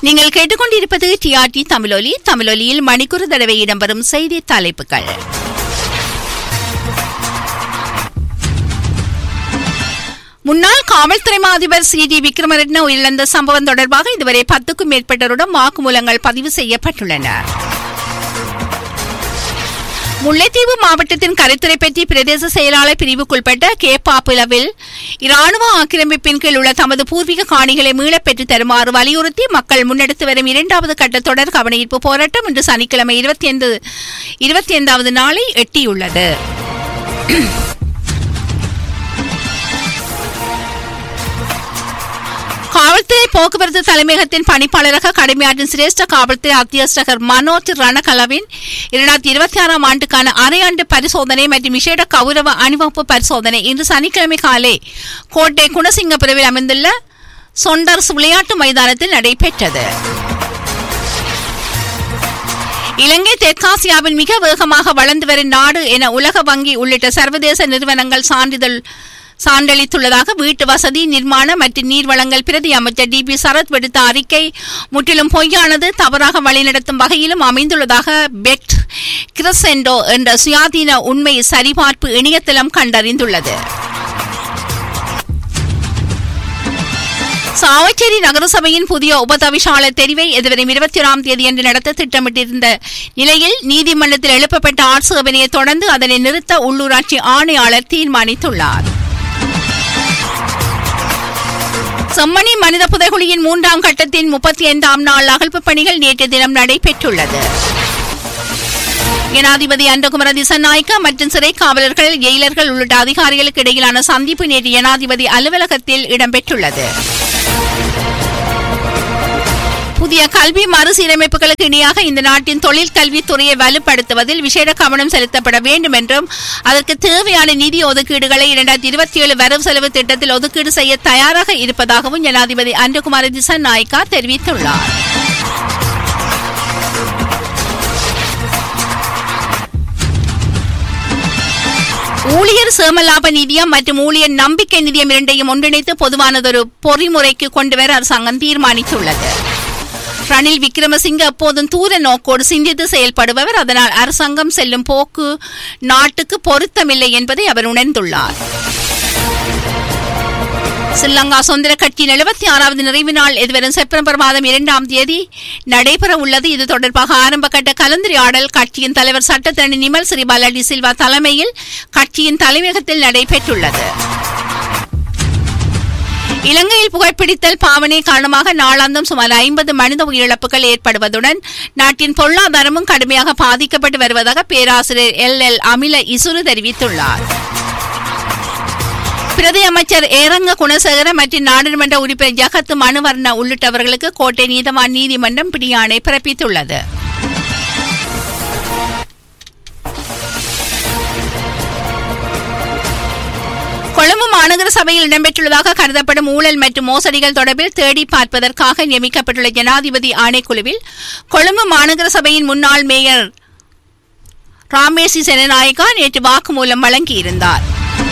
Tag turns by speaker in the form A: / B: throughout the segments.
A: நீங்கள் கேட்டுக்கொண்டிருப்பது டிஆர்டி தமிழொலி தமிழொலியில் மணிக்கூறு தடவை இடம்பெறும் செய்தி தலைப்புகள் முன்னாள் காவல்துறை மா அதிபர் சி டி விக்ரமரட்ன உயிரிழந்த சம்பவம் தொடர்பாக இதுவரை பத்துக்கும் மேற்பட்டோரிடம் வாக்குமூலங்கள் பதிவு செய்யப்பட்டுள்ளன முல்லைத்தீவு மாவட்டத்தின் கரைத்துறை பற்றி பிரதேச செயலாளர் பிரிவுக்குட்பட்ட கேப்பாப்புலவில் இராணுவ ஆக்கிரமிப்பின் கீழ் உள்ள தமது பூர்வீக காணிகளை மீளப் பெற்றுத் தருமாறு வலியுறுத்தி மக்கள் முன்னெடுத்து வரும் இரண்டாவது கட்ட தொடர் கவனஈர்ப்பு போராட்டம் இன்று சனிக்கிழமை இருபத்தி ஐந்து இருபத்தி ஐந்தாவது நாளை எட்டியுள்ளது காவல்துறை போக்குவரத்து தலைமையகத்தின் பணிப்பாளராக கடமையாற்றும் சிரேஷ்ட காவல்துறை அத்தியஸ்தகர் மனோஜ் ரணகலவின் இரண்டாயிரத்தி இருபத்தி ஆறாம் ஆண்டுக்கான அரையாண்டு பரிசோதனை மற்றும் விசேட கௌரவ அணிவகுப்பு பரிசோதனை இன்று சனிக்கிழமை காலை கோட்டை குணசிங்கபுரவில் அமைந்துள்ள சொண்டர்ஸ் விளையாட்டு மைதானத்தில் நடைபெற்றது இலங்கை தெற்காசியாவின் மிக வேகமாக வளர்ந்து வரும் நாடு என உலக வங்கி உள்ளிட்ட சர்வதேச நிறுவனங்கள் சான்றிதழ் சான்றளித்துள்ளதாக வீட்டு வசதி நிர்மாண மற்றும் நீர்வளங்கள் பிரதி அமைச்சர் டி பி சரத் விடுத்த அறிக்கை முற்றிலும் பொய்யானது தவறாக வழிநடத்தும் வகையிலும் அமைந்துள்ளதாக பெட் கிரசென்டோ என்ற சுயாதீன உண்மை சரிபார்ப்பு இணையதளம் கண்டறிந்துள்ளது சாவச்சேரி நகரசபையின் புதிய உபதவிசாளர் தெரிவை எதிர்வரும் இருபத்தி ஓராம் தேதியன்று நடத்த திட்டமிட்டிருந்த நிலையில் நீதிமன்றத்தில் எழுப்பப்பட்ட ஆட்சேபனையை தொடர்ந்து அதனை நிறுத்த உள்ளூராட்சி ஆணையாளர் தீர்மானித்துள்ளார் செம்மணி மனித புதைகுழியின் மூன்றாம் கட்டத்தின் முப்பத்தி ஐந்தாம் நாள் அகழ்ப்பு பணிகள் நேற்று தினம் நடைபெற்றுள்ளது ஜனாதிபதி அண்டகுமர திசநாயக்க மற்றும் சிறை காவலர்கள் ஜெயிலர்கள் உள்ளிட்ட அதிகாரிகளுக்கு இடையிலான சந்திப்பு நேற்று ஜனாதிபதி அலுவலகத்தில் இடம்பெற்றுள்ளது புதிய கல்வி மறுசீரமைப்புகளுக்கு இணையாக இந்த நாட்டின் தொழில் கல்வித்துறையை வலுப்படுத்துவதில் விசேட கவனம் செலுத்தப்பட வேண்டும் என்றும் அதற்கு தேவையான நிதி ஒதுக்கீடுகளை இரண்டாயிரத்தி இருபத்தி ஏழு வரவு செலவு திட்டத்தில் ஒதுக்கீடு செய்ய தயாராக இருப்பதாகவும் ஜனாதிபதி அன்றகுமார திசநாயக்கா தெரிவித்துள்ளார் ஊழியர் சேமலாப நிதியம் மற்றும் ஊழியர் நம்பிக்கை நிதியம் இரண்டையும் ஒன்றிணைத்து பொதுவானதொரு பொறிமுறைக்கு கொண்டுவர அரசாங்கம் தீர்மானித்துள்ளது ரணில் விக்ரமசிங்க எப்போதும் தூர நோக்கோடு சிந்தித்து செயல்படுபவர் அதனால் அரசாங்கம் செல்லும் போக்கு நாட்டுக்கு பொருத்தமில்லை என்பதை அவர் உணர்ந்துள்ளார் ஸ்ரீலங்கா சுதந்திர கட்சியின் எழுபத்தி ஆறாவது நிறைவு நாள் எதிர்வரும் செப்டம்பர் மாதம் இரண்டாம் தேதி நடைபெற உள்ளது இது தொடர்பாக ஆரம்ப கட்ட கலந்துரையாடல் கட்சியின் தலைவர் சட்டத்தரணி நிமல் ஸ்ரீபாலடி சில்வா தலைமையில் கட்சியின் தலைமையகத்தில் நடைபெற்றுள்ளது இலங்கையில் புகைப்பிடித்தல் பாவனை காரணமாக நாளாந்தம் சுமார் ஐம்பது மனித உயிரிழப்புகள் ஏற்படுவதுடன் நாட்டின் பொருளாதாரமும் கடுமையாக பாதிக்கப்பட்டு வருவதாக பேராசிரியர் எல் எல் அமில இசுரு தெரிவித்துள்ளார் பிரதி அமைச்சர் ஏரங்க குணசேகர மற்றும் நாடாளுமன்ற உறுப்பினர் ஜகத் மனுவர்ண உள்ளிட்டவர்களுக்கு கோட்டை நீதவான் நீதிமன்றம் பிடியாணை பிறப்பித்துள்ளது கொழும்பு மாநகர சபையில் இடம்பெற்றுள்ளதாக கருதப்படும் ஊழல் மற்றும் மோசடிகள் தொடர்பில் தேடி பார்ப்பதற்காக நியமிக்கப்பட்டுள்ள ஜனாதிபதி ஆணைக்குழுவில் கொழும்பு மாநகர சபையின் முன்னாள் மேயர் ராமேசி செனநாயகா நேற்று வாக்குமூலம் வழங்கியிருந்தார்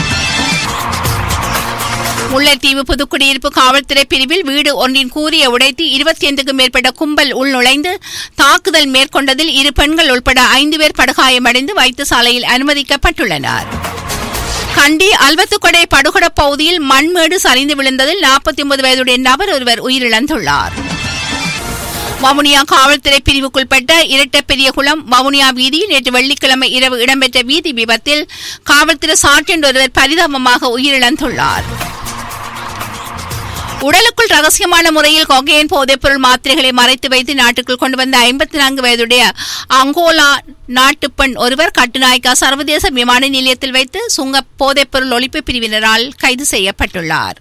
A: முல்லைத்தீவு புதுக்குடியிருப்பு காவல்துறை பிரிவில் வீடு ஒன்றின் கூறிய உடைத்து இருபத்தி ஐந்துக்கும் மேற்பட்ட கும்பல் உள்நுழைந்து தாக்குதல் மேற்கொண்டதில் இரு பெண்கள் உட்பட ஐந்து பேர் படுகாயமடைந்து வைத்தியசாலையில் அனுமதிக்கப்பட்டுள்ளனர் கண்டி அல்வத்துக்கொடை படுகொட பகுதியில் மண்மேடு சரிந்து விழுந்ததில் நாற்பத்தி ஒன்பது வயதுடைய நபர் ஒருவர் உயிரிழந்துள்ளார் வவுனியா காவல்துறை பிரிவுக்குட்பட்ட இரட்ட பெரியகுளம் வவுனியா வீதியில் நேற்று வெள்ளிக்கிழமை இரவு இடம்பெற்ற வீதி விபத்தில் காவல்துறை சார்ஜென்ட் ஒருவர் பரிதாபமாக உயிரிழந்துள்ளார் உடலுக்குள் ரகசியமான முறையில் கொகையின் போதைப்பொருள் மாத்திரைகளை மறைத்து வைத்து நாட்டுக்குள் கொண்டு வந்த ஐம்பத்தி நான்கு வயதுடைய அங்கோலா நாட்டு பெண் ஒருவர் கட்டுநாயக்கா சர்வதேச விமான நிலையத்தில் வைத்து சுங்க போதைப்பொருள் ஒழிப்பு பிரிவினரால் கைது செய்யப்பட்டுள்ளார்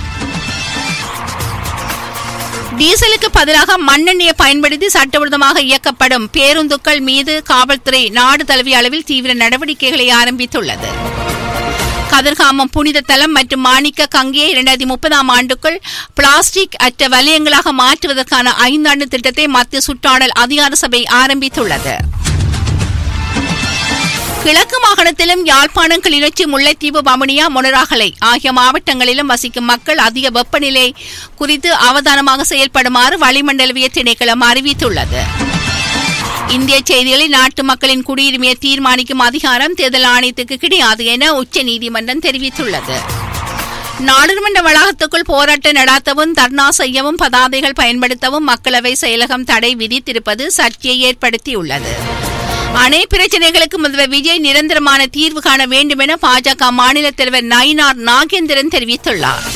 A: டீசலுக்கு பதிலாக மண்ணெண்ணெயை பயன்படுத்தி சட்டவிரோதமாக இயக்கப்படும் பேருந்துக்கள் மீது காவல்துறை நாடு தழுவிய அளவில் தீவிர நடவடிக்கைகளை ஆரம்பித்துள்ளது கதிர்காமம் புனித தலம் மற்றும் மாணிக்க கங்கியை இரண்டாயிரத்தி முப்பதாம் ஆண்டுக்குள் பிளாஸ்டிக் அற்ற வலயங்களாக மாற்றுவதற்கான ஐந்தாண்டு திட்டத்தை மத்திய சுற்றாடல் அதிகார சபை ஆரம்பித்துள்ளது கிழக்கு மாகாணத்திலும் யாழ்ப்பாணம் கிளிநொச்சி முல்லைத்தீவு வவுனியா மொனராகலை ஆகிய மாவட்டங்களிலும் வசிக்கும் மக்கள் அதிக வெப்பநிலை குறித்து அவதானமாக செயல்படுமாறு வளிமண்டலவிய திணைக்களம் அறிவித்துள்ளது இந்திய செய்திகளில் நாட்டு மக்களின் குடியுரிமையை தீர்மானிக்கும் அதிகாரம் தேர்தல் ஆணையத்துக்கு கிடையாது என உச்சநீதிமன்றம் தெரிவித்துள்ளது நாடாளுமன்ற வளாகத்துக்குள் போராட்டம் நடாத்தவும் தர்ணா செய்யவும் பதாதைகள் பயன்படுத்தவும் மக்களவை செயலகம் தடை விதித்திருப்பது சர்ச்சையை ஏற்படுத்தியுள்ளது அணை பிரச்சனைகளுக்கு முதல்வர் விஜய் நிரந்தரமான தீர்வு காண வேண்டும் என பாஜக மாநில தலைவர் நயினார் நாகேந்திரன் தெரிவித்துள்ளார்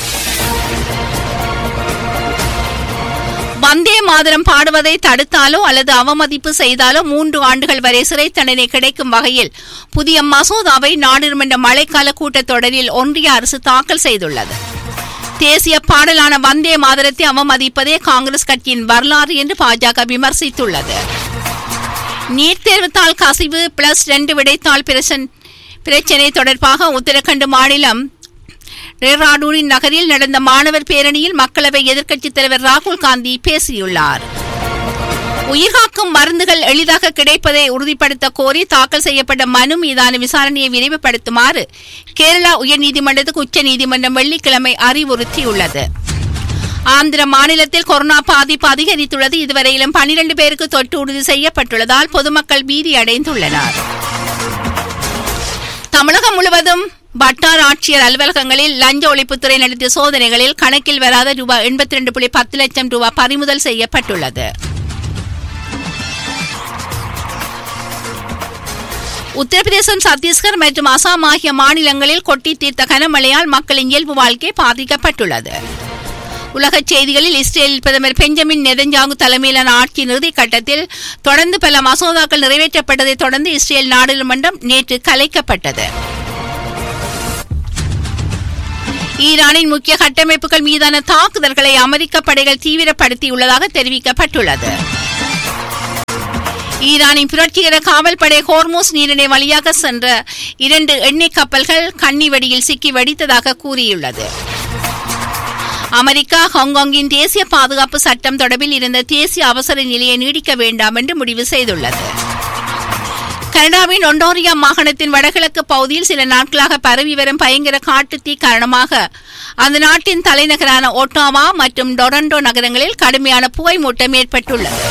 A: வந்தே மாதரம் பாடுவதை தடுத்தாலோ அல்லது அவமதிப்பு செய்தாலோ மூன்று ஆண்டுகள் வரை சிறை தண்டனை கிடைக்கும் வகையில் புதிய மசோதாவை நாடாளுமன்ற மழைக்கால கூட்டத்தொடரில் ஒன்றிய அரசு தாக்கல் செய்துள்ளது தேசிய பாடலான வந்தே மாதரத்தை அவமதிப்பதே காங்கிரஸ் கட்சியின் வரலாறு என்று பாஜக விமர்சித்துள்ளது நீட் தேர்வுத்தாள் கசிவு பிளஸ் ரெண்டு விடைத்தாள் பிரச்சனை தொடர்பாக உத்தரகண்ட் மாநிலம் டேராடூனின் நகரில் நடந்த மாணவர் பேரணியில் மக்களவை எதிர்க்கட்சித் தலைவர் ராகுல் காந்தி பேசியுள்ளார் உயிர்காக்கும் மருந்துகள் எளிதாக கிடைப்பதை உறுதிப்படுத்த கோரி தாக்கல் செய்யப்பட்ட மனு மீதான விசாரணையை விரைவுபடுத்துமாறு கேரளா உயர்நீதிமன்றத்துக்கு உச்சநீதிமன்றம் வெள்ளிக்கிழமை அறிவுறுத்தியுள்ளது ஆந்திர மாநிலத்தில் கொரோனா பாதிப்பு அதிகரித்துள்ளது இதுவரையிலும் பனிரெண்டு பேருக்கு தொற்று உறுதி செய்யப்பட்டுள்ளதால் பொதுமக்கள் பீதி அடைந்துள்ளனர் தமிழகம் முழுவதும் வட்டார ஆட்சியர் அலுவலகங்களில் லஞ்ச ஒழிப்புத்துறை நடத்திய சோதனைகளில் கணக்கில் வராத ரூபாய் எண்பத்தி ரெண்டு புள்ளி பத்து லட்சம் ரூபாய் பறிமுதல் செய்யப்பட்டுள்ளது உத்தரப்பிரதேசம் சத்தீஸ்கர் மற்றும் அசாம் ஆகிய மாநிலங்களில் கொட்டி தீர்த்த கனமழையால் மக்களின் இயல்பு வாழ்க்கை பாதிக்கப்பட்டுள்ளது உலகச் செய்திகளில் இஸ்ரேல் பிரதமர் பெஞ்சமின் நெதஞ்சாங்கு தலைமையிலான ஆட்சியின் இறுதி கட்டத்தில் தொடர்ந்து பல மசோதாக்கள் நிறைவேற்றப்பட்டதை தொடர்ந்து இஸ்ரேல் நாடாளுமன்றம் நேற்று கலைக்கப்பட்டது ஈரானின் முக்கிய கட்டமைப்புகள் மீதான தாக்குதல்களை அமெரிக்க படைகள் தீவிரப்படுத்தியுள்ளதாக தெரிவிக்கப்பட்டுள்ளது ஈரானின் புரட்சிகர காவல் படை ஹோர்மோஸ் நீரிணை வழியாக சென்ற இரண்டு எண்ணெய் கப்பல்கள் கன்னி வெடியில் சிக்கி வெடித்ததாக கூறியுள்ளது அமெரிக்கா ஹாங்காங்கின் தேசிய பாதுகாப்பு சட்டம் தொடர்பில் இருந்த தேசிய அவசர நிலையை நீடிக்க வேண்டாம் என்று முடிவு செய்துள்ளது கனடாவின் ஒண்டோரியா மாகாணத்தின் வடகிழக்கு பகுதியில் சில நாட்களாக பரவி வரும் பயங்கர காட்டுத்தீ காரணமாக அந்த நாட்டின் தலைநகரான ஒட்டாவா மற்றும் டொரண்டோ நகரங்களில் கடுமையான புகை மூட்டம் ஏற்பட்டுள்ளது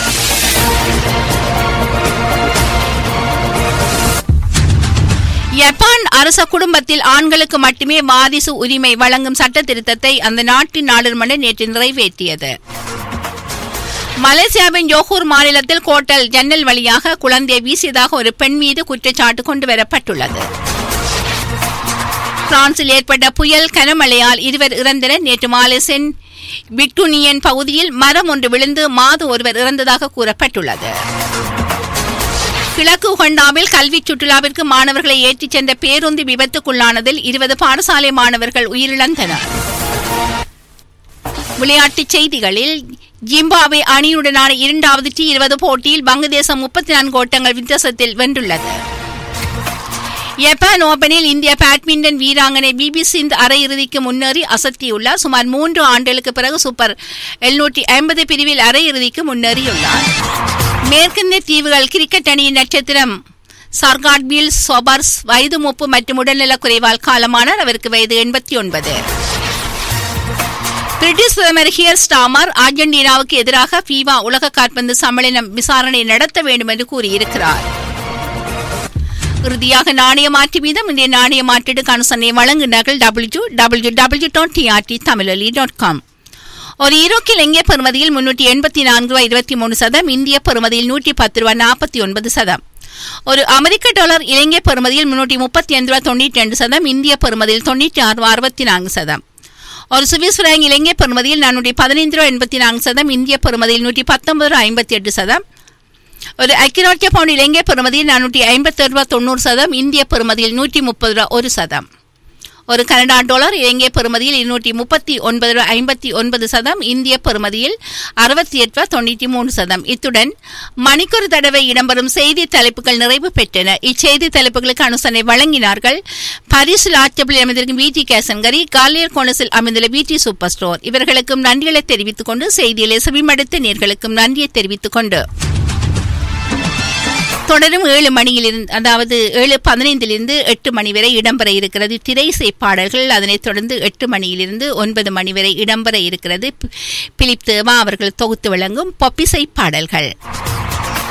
A: ஜப்பான் அரச குடும்பத்தில் ஆண்களுக்கு மட்டுமே வாரிசு உரிமை வழங்கும் சட்ட திருத்தத்தை அந்த நாட்டின் நாடாளுமன்றம் நேற்று நிறைவேற்றியது மலேசியாவின் ஜோகூர் மாநிலத்தில் கோட்டல் ஜன்னல் வழியாக குழந்தையை வீசியதாக ஒரு பெண் மீது குற்றச்சாட்டு கொண்டு வரப்பட்டுள்ளது பிரான்சில் ஏற்பட்ட புயல் கனமழையால் இருவர் இறந்தனர் நேற்று மாலை சென் விக்டுனியன் பகுதியில் மரம் ஒன்று விழுந்து மாது ஒருவர் இறந்ததாக கூறப்பட்டுள்ளது கிழக்கு உகண்டாவில் கல்வி சுற்றுலாவிற்கு மாணவர்களை ஏற்றிச் சென்ற பேருந்து விபத்துக்குள்ளானதில் இருபது பாடசாலை மாணவர்கள் உயிரிழந்தனர் விளையாட்டுச் செய்திகளில் ஜிம்பாவே அணியுடனான இரண்டாவது டி இருபது போட்டியில் வங்கதேசம் முப்பத்தி நான்கு ஓட்டங்கள் வித்தியாசத்தில் வென்றுள்ளது ஜப்பான் ஓபனில் இந்திய பேட்மிண்டன் வீராங்கனை பிபி சிந்த் அரையிறுதிக்கு முன்னேறி அசத்தியுள்ளார் சுமார் மூன்று ஆண்டுகளுக்கு பிறகு சூப்பர் எழுநூற்றி ஐம்பது பிரிவில் அரையிறுதிக்கு முன்னேறியுள்ளார் மேற்கிந்திய தீவுகள் கிரிக்கெட் அணியின் நட்சத்திரம் சர்காட் பீல் சொபர்ஸ் வயது மூப்பு மற்றும் உடல்நலக் குறைவால் காலமானார் அவருக்கு வயது எண்பத்தி ஒன்பது பிரிட்டிஷ் பிரதமர் ஹியர் ஸ்டாமர் அர்ஜென்டினாவுக்கு எதிராக ஃபீவா உலக காற்பந்து சம்மேளனம் விசாரணை நடத்த வேண்டும் என்று கூறியிருக்கிறார் இறுதியாக நாணய மாற்று வீதம் இந்திய நாணய மாற்றீடுக்கான சன்னை வழங்குகிறார்கள் W W W dot TRT தமிழலி டாட் காம் ஒரு ஈரோக்கில் எங்கே பெறுமதியில் முன்னூற்றி எண்பத்தி நான்கு ரூபாய் இருபத்தி மூணு சதம் இந்திய பெறுமதியில் நூற்றி பத்து ரூபாய் நாற்பத்தி ஒன்பது சதம் ஒரு அமெரிக்க டாலர் இலங்கை பெறுமதியில் முன்னூற்றி முப்பத்தி ஐந்து ரூபாய் தொண்ணூற்றி ரெண்டு சதம் இந்திய பெறுமதியில் தொண்ணூற்றி ஆறு ரூபாய் அறுபத்தி நான்கு சதம் ஒரு சுவிஸ் பிராங்க் இலங்கை பெறுமதியில் நானூற்றி பதினைந்து ரூபாய் எண்பத்தி நான்கு சதம் இந்திய பெறுமதியில் நூற்றி பத்தொன்பது ரூபாய் ஐம்பத்தி எட்டு சதம் ஒரு ஐக்கிய பவுண்ட் இலங்கை பெறுமதியில் நானூற்றி ஐம்பத்தி ரூபாய் தொண்ணூறு சதம் இந்திய பெறுமதியில் நூற்றி முப்பது ரூபாய் ஒரு சதம் ஒரு கனடா டாலர் இலங்கை பெறுமதியில் இருநூற்றி முப்பத்தி ஒன்பது ரூபாய் ஐம்பத்தி ஒன்பது சதம் இந்திய பெறுமதியில் அறுபத்தி எட்டு ரூபாய் தொண்ணூற்றி மூணு சதம் இத்துடன் மணிக்கொரு தடவை இடம்பெறும் செய்தி தலைப்புகள் நிறைவு பெற்றன இச்செய்தி தலைப்புகளுக்கு அனுசரணை வழங்கினார்கள் பரிசில் ஆட்சபில் அமைந்திருக்கும் விடி கேசங்கரி காலியர் கோணஸில் அமைந்துள்ள விடி சூப்பர் ஸ்டோர் இவர்களுக்கும் நன்றிகளை தெரிவித்துக் கொண்டு செய்தியிலே செவிமடுத்த நேர்களுக்கும் நன்றியை தெரிவித்துக் கொண்டு தொடரும் ஏழு மணியிலிருந்து அதாவது ஏழு பதினைந்திலிருந்து எட்டு மணி வரை இடம்பெற இருக்கிறது திரைசை பாடல்கள் அதனைத் தொடர்ந்து எட்டு மணியிலிருந்து ஒன்பது மணி வரை இடம்பெற இருக்கிறது பி- பிலிப் தேவா அவர்கள் தொகுத்து வழங்கும் பொப்பிசை பாடல்கள்